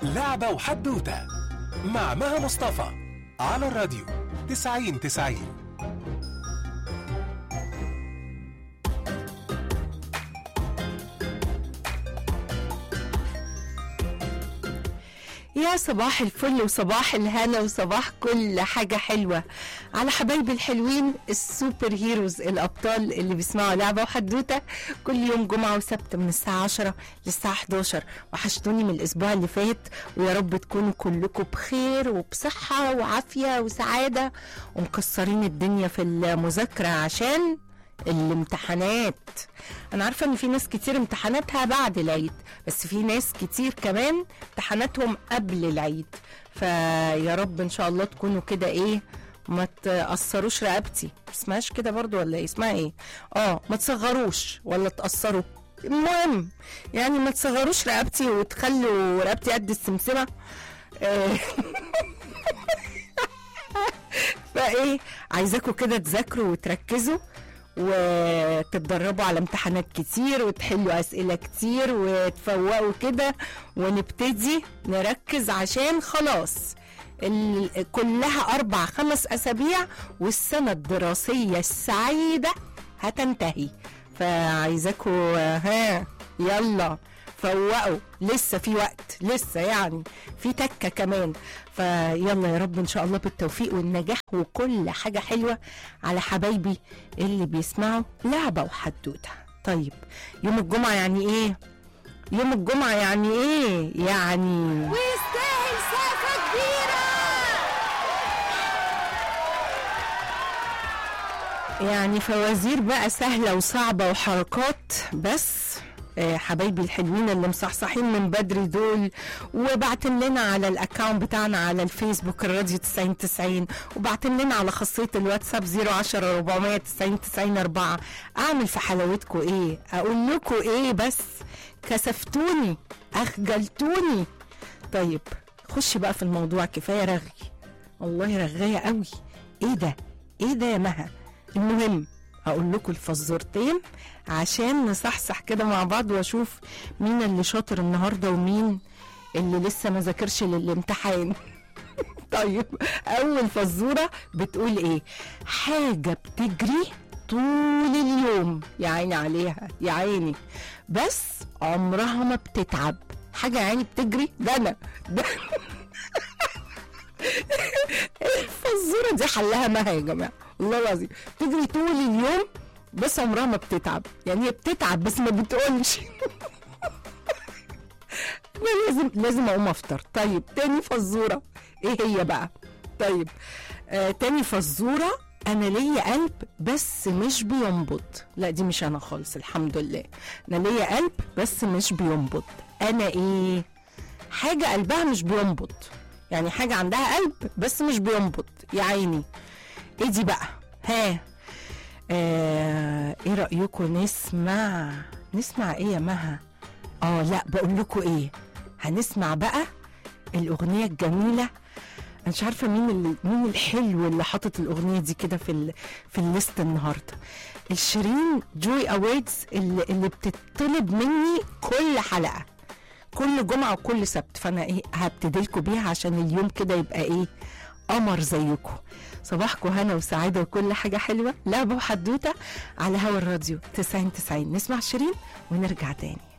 لعبة وحدوتة مع مها مصطفى على الراديو 90 90 يا صباح الفل وصباح الهنا وصباح كل حاجة حلوة على حبايبي الحلوين السوبر هيروز الأبطال اللي بيسمعوا لعبة وحدوتة كل يوم جمعة وسبت من الساعة 10 للساعة 11 وحشتوني من الأسبوع اللي فات ويا رب تكونوا كلكم بخير وبصحة وعافية وسعادة ومكسرين الدنيا في المذاكرة عشان الامتحانات انا عارفه ان في ناس كتير امتحاناتها بعد العيد بس في ناس كتير كمان امتحاناتهم قبل العيد فيا رب ان شاء الله تكونوا كده ايه ما تقصروش رقبتي اسمهاش كده برضو ولا إيه؟ اسمها ايه اه ما تصغروش ولا تقصروا المهم يعني ما تصغروش رقبتي وتخلوا رقبتي قد السمسمه آه، فايه عايزاكم كده تذاكروا وتركزوا وتتدربوا على امتحانات كتير وتحلوا اسئله كتير وتفوقوا كده ونبتدي نركز عشان خلاص ال... كلها اربع خمس اسابيع والسنه الدراسيه السعيده هتنتهي فعايزاكم ها يلا فوقوا لسه في وقت لسه يعني في تكه كمان فيلا يا رب ان شاء الله بالتوفيق والنجاح وكل حاجه حلوه على حبايبي اللي بيسمعوا لعبه وحدوته طيب يوم الجمعه يعني ايه يوم الجمعه يعني ايه يعني ويستاهل سقفة كبيرة يعني فوازير بقى سهلة وصعبة وحركات بس آه، حبايبي الحلوين اللي مصحصحين من بدري دول وبعتن لنا على الاكونت بتاعنا على الفيسبوك الراديو 90 90 وبعتن لنا على خاصيه الواتساب 010 490 90 4 اعمل في حلاوتكم ايه اقول لكم ايه بس كسفتوني اخجلتوني طيب خش بقى في الموضوع كفايه رغي والله رغايه قوي ايه ده ايه ده يا مها المهم هقول لكم الفزورتين عشان نصحصح كده مع بعض واشوف مين اللي شاطر النهارده ومين اللي لسه ما ذاكرش للامتحان طيب اول فزوره بتقول ايه حاجه بتجري طول اليوم يا عيني عليها يا عيني بس عمرها ما بتتعب حاجه يا عيني بتجري ده انا ده الفزوره دي حلها مها يا جماعه والله العظيم بتجري طول اليوم بس عمرها ما بتتعب يعني هي بتتعب بس ما بتقولش أنا لازم لازم اقوم افطر طيب تاني فزوره ايه هي بقى طيب آه تاني فزوره انا ليا قلب بس مش بينبض لا دي مش انا خالص الحمد لله انا ليا قلب بس مش بينبض انا ايه حاجه قلبها مش بينبض يعني حاجه عندها قلب بس مش بينبض يا عيني ايه دي بقى ها آه ايه رايكم نسمع نسمع ايه يا مها اه لا بقول لكم ايه هنسمع بقى الاغنيه الجميله انا مش عارفه مين اللي مين الحلو اللي حاطط الاغنيه دي كده في ال... في الليست النهارده الشيرين جوي اووردز اللي, اللي بتطلب مني كل حلقه كل جمعه وكل سبت فانا ايه هبتدي لكم بيها عشان اليوم كده يبقى ايه قمر زيكم صباحكم هنا وسعاده وكل حاجه حلوه لعبه وحدوته على هوا الراديو 90 90 نسمع شيرين ونرجع تاني